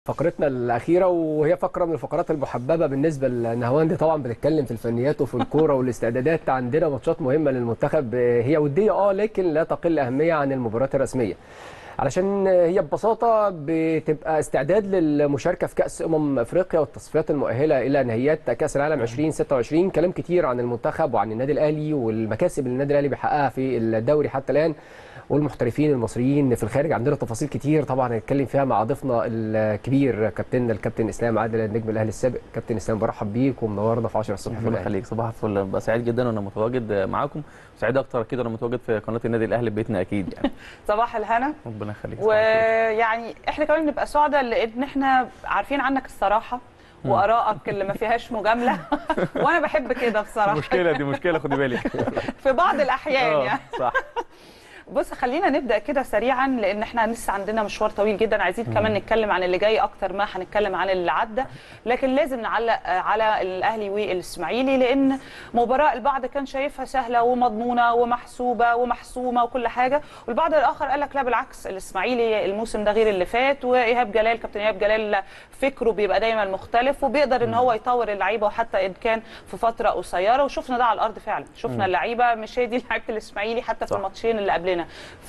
فقرتنا الأخيرة وهي فقرة من الفقرات المحببة بالنسبة لنهواندي طبعا بنتكلم في الفنيات وفي الكورة والاستعدادات عندنا ماتشات مهمة للمنتخب هي ودية اه لكن لا تقل أهمية عن المباريات الرسمية علشان هي ببساطة بتبقى استعداد للمشاركة في كأس أمم أفريقيا والتصفيات المؤهلة إلى نهائيات كأس العالم 2026 كلام كتير عن المنتخب وعن النادي الأهلي والمكاسب اللي النادي الأهلي بيحققها في الدوري حتى الآن والمحترفين المصريين في الخارج عندنا تفاصيل كتير طبعا هنتكلم فيها مع ضيفنا الكبير كابتننا الكابتن اسلام عادل النجم الاهلي السابق كابتن اسلام برحب بيك ومنورنا في 10 الصبح في ربنا الاهلي يخليك صباح الفل ببقى سعيد جدا وانا متواجد معاكم سعيد اكتر اكيد وانا متواجد في قناه النادي الاهلي ببيتنا اكيد يعني صباح الهنا ربنا يخليك صباح الفل. ويعني احنا كمان بنبقى سعداء لان احنا عارفين عنك الصراحه وارائك اللي ما فيهاش مجامله وانا بحب كده بصراحه مشكله دي مشكله خدي بالك في بعض الاحيان آه، يعني صح بص خلينا نبدا كده سريعا لان احنا لسه عندنا مشوار طويل جدا عايزين كمان نتكلم عن اللي جاي اكتر ما هنتكلم عن اللي عدى لكن لازم نعلق آه، على الاهلي والاسماعيلي لان مباراه البعض كان شايفها سهله ومضمونه ومحسوبه ومحسومه وكل حاجه والبعض الاخر قال لك لا بالعكس الاسماعيلي الموسم ده غير اللي فات وايهاب جلال كابتن ايهاب جلال فكره بيبقى دايما مختلف وبيقدر ان هو يطور اللعيبه وحتى ان كان في فتره قصيره وشفنا ده على الارض فعلا شفنا اللعيبه مش هي دي لعيبه الاسماعيلي حتى في صح. الماتشين اللي قبلنا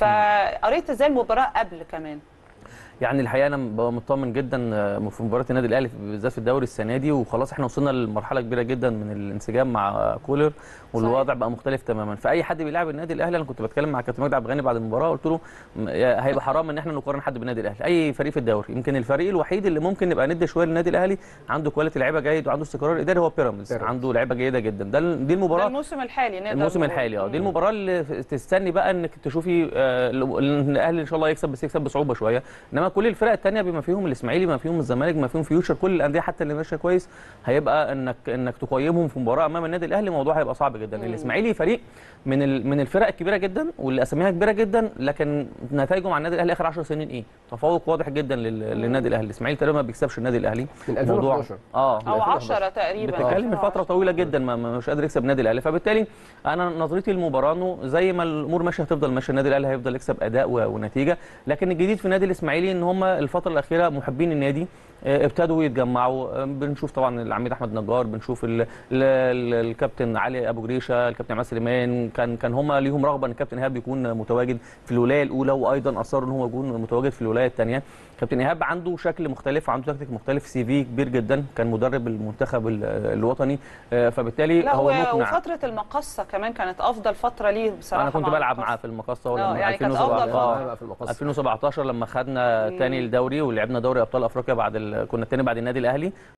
فقريت ازاي المباراه قبل كمان يعني الحقيقه انا ببقى مطمن جدا آه، في مباراه النادي الاهلي بالذات في الدوري السنه دي وخلاص احنا وصلنا لمرحله كبيره جدا من الانسجام مع كولر والوضع بقى مختلف تماما فاي حد بيلعب النادي الاهلي انا كنت بتكلم مع كابتن مجدي عبد الغني بعد المباراه قلت له م- يا- هيبقى حرام ان احنا نقارن حد بالنادي الاهلي اي فريق في الدوري يمكن الفريق الوحيد اللي ممكن نبقى ندي شويه للنادي الاهلي عنده كواليتي لعيبه جيد وعنده استقرار اداري هو بيراميدز بيراميدز. عنده لعيبه جيده جدا ده ال- دي ده المباراه الموسم الحالي نقدر الموسم نقول. الحالي اه دي مم. المباراه اللي تستني بقى انك تشوفي آه، لو- ان الاهلي ان شاء الله يكسب بس يكسب بصعوبه شويه انما كل الفرق الثانيه بما فيهم الاسماعيلي بما فيهم الزمالك بما فيهم فيوتشر كل الانديه حتى اللي ماشيه كويس هيبقى انك انك تقيمهم في مباراه امام النادي الاهلي الموضوع هيبقى صعب جدا مم. الاسماعيلي فريق من ال- من الفرق الكبيره جدا واللي اساميها كبيره جدا لكن نتائجه مع النادي الاهلي اخر 10 سنين ايه تفوق واضح جدا لل- للنادي الاهلي الاسماعيلي تقريبا ما بيكسبش النادي الاهلي من موضوع- 2011 اه او 2011. 10 تقريبا بتتكلم من آه. فتره طويله جدا ما ما- مش قادر يكسب النادي الاهلي فبالتالي انا نظرتي للمباراه انه زي ما الامور ماشيه هتفضل ماشيه النادي الاهلي هيفضل يكسب اداء و- ونتيجه لكن الجديد في النادي الاسماعيلي ان هم الفتره الاخيره محبين النادي آه، ابتدوا يتجمعوا آه، بنشوف طبعا العميد احمد نجار بنشوف ال ال ال الكابتن علي ابو جريشه الكابتن عماد سليمان كان كان هم ليهم رغبه ان الكابتن ايهاب يكون متواجد في الولايه الاولى وايضا اصروا ان هو يكون متواجد في الولايه الثانيه كابتن ايهاب عنده شكل مختلف وعنده تكتيك مختلف سي في كبير جدا كان مدرب المنتخب ال- الوطني آه، فبالتالي لا هو و- مقنع وفتره المقصه كمان كانت افضل فتره ليه بصراحه انا كنت مع بلعب المقصة. معاه في المقصه آه، لما يعني كانت 2017 أفضل آه، فترة. بقى في المقص 2017 لما خدنا مم. تاني الدوري ولعبنا دوري ابطال افريقيا بعد ال... كنا التاني بعد النادي الاهلي